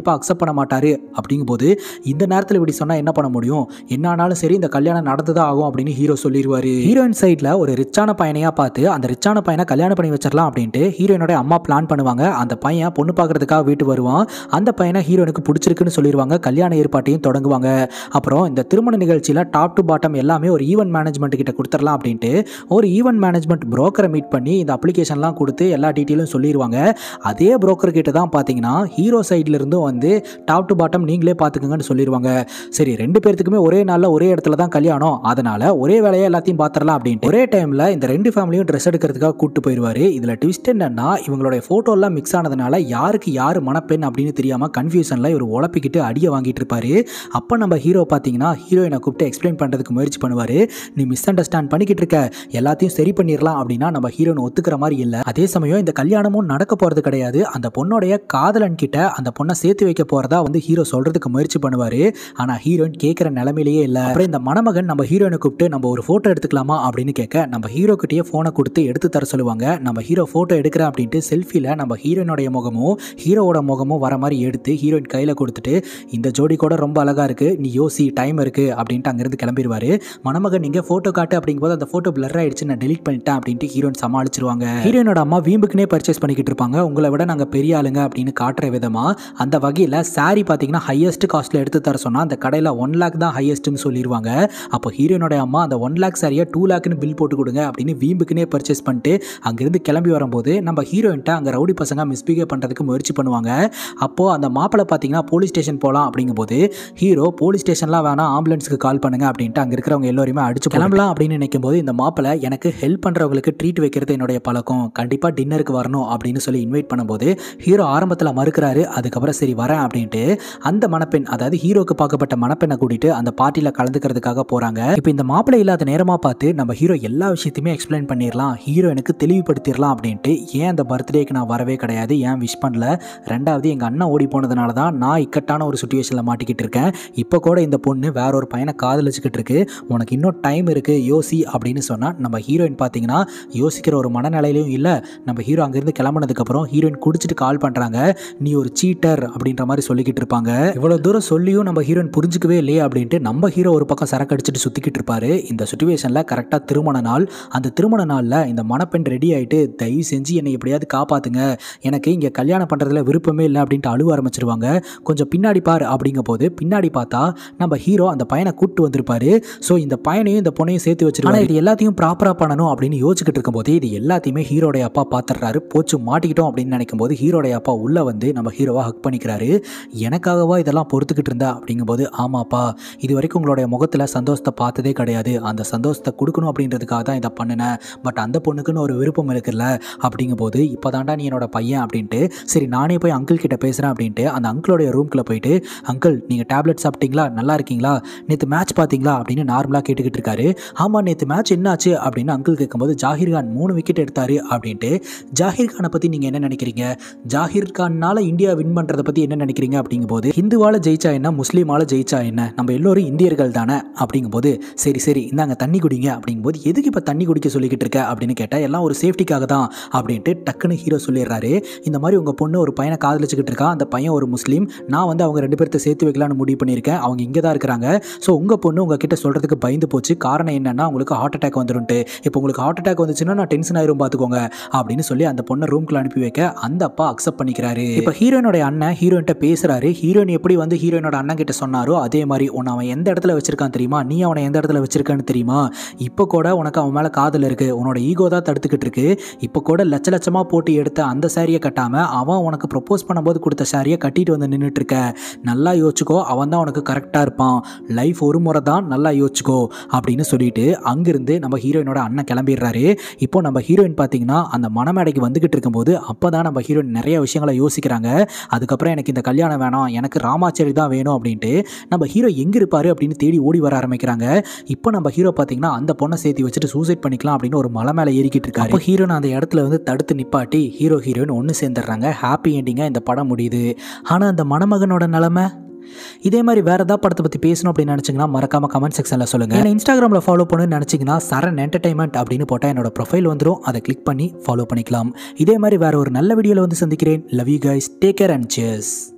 பண்ண மாட்டாரு அப்படிங்கும்போது இந்த நேரத்தில் இப்படி சொன்னால் என்ன பண்ண முடியும் என்ன ஆனாலும் சரி இந்த கல்யாணம் நடந்துதான் ஆகும் அப்படின்னு ஹீரோ சொல்லிடுவாரு ஹீரோயின் சைடில் ஒரு ரிச்சான பையனையா பார்த்து அந்த ரிச்சான பையனை கல்யாணம் பண்ணி வச்சிடலாம் அப்படின்ட்டு ஹீரோயினோட அம்மா பிளான் பண்ணுவாங்க அந்த பையன் பொண்ணு பார்க்கறதுக்காக வீட்டு வருவான் அந்த பையனை ஹீரோனுக்கு பிடிச்சிருக்குன்னு சொல்லிடுவாங்க கல்யாண ஏற்பாட்டையும் தொடங்குவாங்க அப்புறம் இந்த திருமண நிகழ்ச்சியில் டாப் டு பாட்டம் எல்லாமே ஒரு ஈவென்ட் மேனேஜ்மெண்ட் கிட்ட கொடுத்துடலாம் அப்படின்ட்டு ஒரு ஈவென்ட் மேனேஜ்மெண்ட் புரோக்கரை மீட் பண்ணி இந்த அப்ளிகேஷன்லாம் கொடுத்து எல்லா டீட்டெயிலும் சொல்லிடுவாங்க அதே புரோக்கர் கிட்ட தான் பார்த்தீங்கன்னா ஹீரோ சைட்ல இருந்தும் வந்து டாப் டு பாட்டம் நீங்களே பார்த்துக்கங்கன்னு சொல்லிடுவாங்க சரி ரெண்டு பேர்த்துக்குமே ஒரே நாளில் ஒரே இடத்துல தான் கல்யாணம் அதனால ஒரே வேலையை எல்லாத்தையும் பார்த்துடலாம் அப்படின்ட்டு ஒரே டைமில் இந்த ரெண்டு ஃபேமிலியும் ட்ரெஸ் எடுக்கிறதுக்காக கூட்டு போயிடுவாரு இதில் ட்விஸ்ட் என்னன்னா இவங்களுடைய ஃபோட்டோலாம் மிக்ஸ் ஆனதுனால யாருக்கு யார் மணப்பெண் அப்படின்னு தெரியாமல் கன்ஃபியூஷனில் இவர் உழப்பிக்கிட்டு அடியை வாங்கிட்டு இருப்பாரு அப்போ நம்ம ஹீரோ பார்த்தீங்கன்னா ஹீரோயினை கூப்பிட்டு எக்ஸ்பிளைன் பண்ணுறதுக்கு முயற்சி பண்ணுவார் நீ மிஸ் அண்டர்ஸ்டாண்ட் பண்ணிக்கிட்டு இருக்க எல்லாத்தையும் சரி பண்ணிடலாம் அப்படின்னா நம்ம ஹீரோயின் ஒத்துக்கிற மாதிரி இல்லை அதே சமயம் இந்த கல்யாணமும் நடக்க போகிறது கிடையாது அந்த பொண்ணுடைய காதலன் கிட்ட அந்த பொண்ணை சேர்த்து வைக்க போகிறதா வந்து ஹீரோ சொல்கிறதுக்கு முயற்சி பண்ணுவார் ஆனால் ஹீரோயின் கேட்குற நிலமையிலேயே இல்லை அப்புறம் இந்த மணமகன் நம்ம ஹீரோயினை கூப்பிட்டு நம்ம ஒரு ஃபோட்டோ எடுத்துக்கலாமா அப்படின்னு கேட்க நம்ம ஹீரோ கிட்டேயே ஃபோனை கொடுத்து எடுத்து தர சொல்லுவாங்க நம்ம ஹீரோ ஃபோட்டோ எடுக்கிறேன் அப்படின்ட்டு செல்ஃபியில் நம்ம ஹீரோயினுடைய முகமும் ஹீரோவோட முகமும் வர மாதிரி எடுத்து ஹீரோயின் கையில் கொடுத்துட்டு இந்த ஜோடி கூட ரொம்ப அழகாக இருக்குது நீ யோசி டைம் இருக்குது அப்படின்ட்டு அங்கேருந்து கிளம்பிடுவாரு மணமகன் நீங்கள் ஃபோட்டோ காட்டு அப்படிங்கும்போது அந்த ஃபோட்டோ பிளர் ஆயிடுச்சு நான் டெலிட் பண்ணிட்டேன் அப்படின்ட்டு ஹீரோயின் சமாளிச்சிருவாங்க ஹீரோயினோட அம்மா வீம்புக்குனே பர்ச்சேஸ் பண்ணிக்கிட்டு இருப்பாங்க உங்களை விட நாங்கள் பெரிய ஆளுங்க அப்படின்னு காட்டுற விதமாக அந்த வகையில் சாரி பார்த்தீங்கன்னா ஹையஸ்ட் காஸ்ட்டில் எடுத்து தர சொன்னால் அந்த கடையில் ஒன் லேக் தான் ஹையஸ்ட்னு சொல்லிடுவாங்க அப்போ ஹீரோயினோட அம்மா அந்த ஒன் லேக் சாரியை டூ லேக்னு பில் போட்டு கொடுங்க அப்படின்னு வீம்புக்குனே பர்ச்சேஸ் பண்ணிட்டு அங்கேருந்து கிளம்பி வரும்போது நம்ம ஹீரோயின்ட்ட அங்கே ரவுடி பசங்க மிஸ்பிஹேவ் பண்ணுறதுக்கு முயற்சி பண்ணுவாங்க அப்போது அந்த மாப்பிள்ளை பார்த்தீங்கன்னா போலீஸ் ஸ்டேஷன் போகலாம் அப்படிங்கும்போது ஹீரோ போலீஸ் ஸ்டேஷன்லாம் வேணாம் ஆம்புலன்ஸுக்கு கால் பண்ணுங்க அப்படின்ட்டு அங்கே இருக்கிறவங்க எல்லோருமே அடிச்சு கிளம்பலாம் அப்படின்னு நினைக்கும் போது இந்த மாப்பிள்ளை எனக்கு ஹெல்ப் பண்ணுறவங்களுக்கு ட்ரீட் வைக்கிறது என்னுடைய பழக்கம் கண்டிப்பாக டின்னருக்கு வரணும் அப்படின்னு சொல்லி இன்வைட் பண்ணும்போது ஹீரோ ஆரம்பத்தில் மறுக்கிறாரு அதுக்கப்புறம் சரி வரேன் அப்படின்ட்டு அந்த மணப்பெண் அதாவது ஹீரோக்கு பார்க்கப்பட்ட மணப்பெண்ணை கூட்டிட்டு அந்த பார்ட்டியில் கலந்துக்கிறதுக்காக போகிறாங்க இப்போ இந்த மாப்பிள்ளை இல்லாத நேரமாக பார்த்து நம்ம ஹீரோ எல்லா விஷயத்தையுமே எக்ஸ்பிளைன் பண்ணிடலாம் ஹீரோ எனக்கு தெளிவுபடுத்திடலாம் அப்படின்ட்டு ஏன் அந்த பர்த்டேக்கு நான் வரவே கிடையாது ஏன் விஷ் பண்ணல ரெண்டாவது எங்கள் அண்ணன் ஓடி போனதுனால தான் நான் இக்கட்டான ஒரு சுச்சுவேஷனில் மாட்டிக்கிட்டு இருக்கேன் இப்போ கூட இந்த பொண்ணு வேற ஒரு பையனை காதலிச்சுக்கிட்டு இருக்கு உனக்கு இன்னும் டைம் இருக்குது யோசி அப்படின்னு சொன்னால் நம்ம ஹீரோயின் பார்த்தீங்கன்னா யோசிக்கிற ஒரு மனநிலையிலையும் இல்லை நம்ம ஹீரோ அங்கேருந்து கிளம்புனதுக்கப்புறம் ஹீரோயின் குடிச்சிட்டு கால் பண்ணுறாங்க நீ ஒரு சீட்டர் அப்படின்ற மாதிரி சொல்லிக்கிட்டு இருப்பாங்க இவ்வளோ தூரம் சொல்லியும் நம்ம ஹீரோயின் புரிஞ்சுக்கவே இல்லையே அப்படின்ட்டு நம்ம ஹீரோ ஒரு பக்கம் சரக்கு அடிச்சுட்டு சுற்றிக்கிட்டு இருப்பாரு இந்த சுச்சுவேஷனில் கரெக்டாக திருமண நாள் அந்த திருமண நாளில் இந்த மணப்பெண் ரெடி ஆகிட்டு தயவு செஞ்சு என்னை எப்படியாவது காப்பாற்றுங்க எனக்கு இங்கே கல்யாணம் பண்ணுறதுல விருப்பமே இல்லை அப்படின்ட்டு அழுவ ஆரம்பிச்சிருவாங்க கொஞ்சம் பின்னாடி பார் அப்படிங்கும் போது பின்னாடி பார்த்தா நம்ம ஹீரோ அந்த பையனை கூட்டு வந்திருப்பாரு ஸோ இந்த பையனையும் இந்த பொண்ணையும் சேர்த்து வச்சிருக்காங்க இது எல்லாத்தையும் ப்ராப்பராக பண்ணணும் அப்படின்னு யோசிச்சுக்கிட்டு இருக்கும்போது இது எல்லாத்தையுமே ஹீரோடைய அப்பா பார்த்துடுறாரு போச்சு மாட்டிக்கிட்டோம் அப்படின்னு நினைக்கும் போது ஹீரோடைய அப்பா உள்ளே வந்து நம்ம ஹீரோவை ஹக் பண்ணிக்கிறாரு எனக்காகவா இதெல்லாம் பொறுத்துக்கிட்டு இருந்தா அப்படிங்கும்போது ஆமாப்பா இது வரைக்கும் உங்களுடைய முகத்தில் சந்தோஷத்தை பார்த்ததே கிடையாது அந்த சந்தோஷத்தை கொடுக்கணும் அப்படின்றதுக்காக தான் இதை பண்ணினேன் பட் அந்த பொண்ணுக்குன்னு ஒரு விருப்பம் இருக்குல்ல அப்படிங்கும்போது இப்போ தாண்டா நீ என்னோட பையன் அப்படின்ட்டு சரி நானே போய் அங்கிள் கிட்ட பேசுகிறேன் அப்படின்ட்டு அந்த அங்கிளோடைய ரூம்குள்ளே போயிட்டு அங்கிள் நீங்கள் டேப்லெட் சாப்பிட்டீங்களா நல்லா இருக்கீங்களா நேற்று மேட்ச் பார்த்தீங்களா அப்படின்னு நார்மலாக கேட்டுக்கிட்டு இருக்காரு ஆமாம் நேற்று மேட்ச் என்னாச்சு அப்படின்னு அங்கிள் கேட்கும்போது ஜாகிர் கான் மூணு விக்கெட் எடுத்தாரு அப்படின்ட்டு ஜாகிர் கானை பற்றி நீங்கள் என்ன நினைக்கிறீங்க ஜாகிர் கான்னால இந்தியா வின் பண்ணுறதை பற்றி என்ன நினைக்கிறீங்க அப்படிங்கும்போது ஹிந்துவால ஜெயிச்சா என்ன முஸ்லீமால ஜெயிச்சா என்ன நம்ம எல்லோரும் இந்தியர்கள் தானே அப்படிங்கும்போது சரி சரி இந்தாங்க தண்ணி குடிங்க அப்படிங்கும்போது எதுக்கு இப்போ தண்ணி குடிக்க சொல்லிக்கிட்டு இருக்க அப்படின்னு கேட்டால் எல்லாம் ஒரு சேஃப்டிக்காக தான் அப்படின்ட்டு டக்குன்னு ஹீரோ சொல்லிடுறாரு இந்த மாதிரி உங்கள் பொண்ணு ஒரு பையனை காதலிச்சுக்கிட்டு இருக்கா அந்த பையன் ஒரு முஸ்லீம் நான் வந்து அவங்க ரெண்டு பேர்த்த சேர்த்து வைக்கலாம்னு முடிவு பண்ணியிருக்கேன் அவங்க இங்கே தான் இருக்கிறாங்க ஸோ உங்கள் பொண்ணு உங்ககிட்ட சொல்கிறதுக்கு பயந்து போச்சு காரணம் என்னன்னா உங்களுக்கு ஹார்ட் அட்டாக் வந்துருன்ட்டு இப்போ உங்களுக்கு ஹார்ட் அட்டாக் வந்துச்சுன்னா நான் டென்ஷன் ஆயிரும் பார்த்துக்கோங்க அப்படின்னு சொல்லி அந்த பொண்ணை ரூம்குள்ள அனுப்பி வைக்க அந்த அப்பா அக்செப்ட் பண்ணிக்கிறாரு இப்போ ஹீரோயினோட அண்ணன் ஹீரோயின்ட்ட பேசுறாரு ஹீரோயின் எப்படி வந்து ஹீரோயினோட அண்ணன் கிட்ட சொன்னாரோ அதே மாதிரி உன்னை அவன் எந்த இடத்துல வச்சிருக்கான் தெரியுமா நீ அவனை எந்த இடத்துல வச்சிருக்கான்னு தெரியுமா இப்போ கூட உனக்கு அவன் மேலே காதல் இருக்கு உன்னோட ஈகோ தான் தடுத்துக்கிட்டு இருக்கு இப்போ கூட லட்ச லட்சமாக போட்டு எடுத்த அந்த சாரியை கட்டாம அவன் உனக்கு ப்ரொப்போஸ் பண்ணும்போது கொடுத்த சாரியை கட்டிட்டு வந்து நின்றுட்டு இருக்க நல்லா யோசிச்சுக்கோ அவன் தான் உனக்கு கரெக்டாக இருப்பான் லைஃப் ஒரு முறை தான் நல்லா யோசிச்சுக்கோ அப்படின்னு சொல்லிட்டு அங்கிருந்து நம்ம ஹீரோயினோட அண்ணன் கிளம்பிடுறாரு இப்போ நம்ம ஹீரோயின் பார்த்தீங்கன்னா அந்த மணமேடைக்கு வந்துகிட்டு இருக்கும்போது அப்போ தான் நம்ம ஹீரோயின் நிறைய விஷயங்களை யோசிக்கிறாங்க அதுக்கப்புறம் எனக்கு இந்த கல்யாணம் வேணாம் எனக்கு ராமாச்சாரி தான் வேணும் அப்படின்ட்டு நம்ம ஹீரோ எங்கே இருப்பாரு அப்படின்னு தேடி ஓடி வர ஆரம்பிக்கிறாங்க இப்போ நம்ம ஹீரோ பார்த்தீங்கன்னா அந்த பொண்ணை சேர்த்து வச்சுட்டு சூசைட் பண்ணிக்கலாம் அப்படின்னு ஒரு மலை மேலே ஏறிக்கிட்டு இருக்காரு அப்போ ஹீரோன் அந்த இடத்துல வந்து தடுத்து நிப்பாட்டி ஹீரோ ஹீரோயின் ஒன்று சேர்ந்துடுறாங்க ஹாப்பி எண்டிங்காக இந்த படம் முடியுது ஆனால் அந்த மணமகனோட நிலமை இதே மாதிரி வேற ஏதாவது படத்தை பற்றி பேசணும் அப்படின்னு நினச்சிங்கன்னா மறக்காம கமெண்ட் செக்ஷனில் சொல்லுங்கள் என்ன இன்ஸ்டாகிராமில் ஃபாலோ பண்ணணும்னு நினச்சிங்கன்னா சரண் என்டர்டைன்மெண்ட் அப்படின்னு போட்டால் என்னோட ப்ரொஃபைல் வந்துடும் அதை கிளிக் பண்ணி ஃபாலோ பண்ணிக்கலாம் இதே மாதிரி வேற ஒரு நல்ல வீடியோவில் வந்து சந்திக்கிறேன் love you guys take care and cheers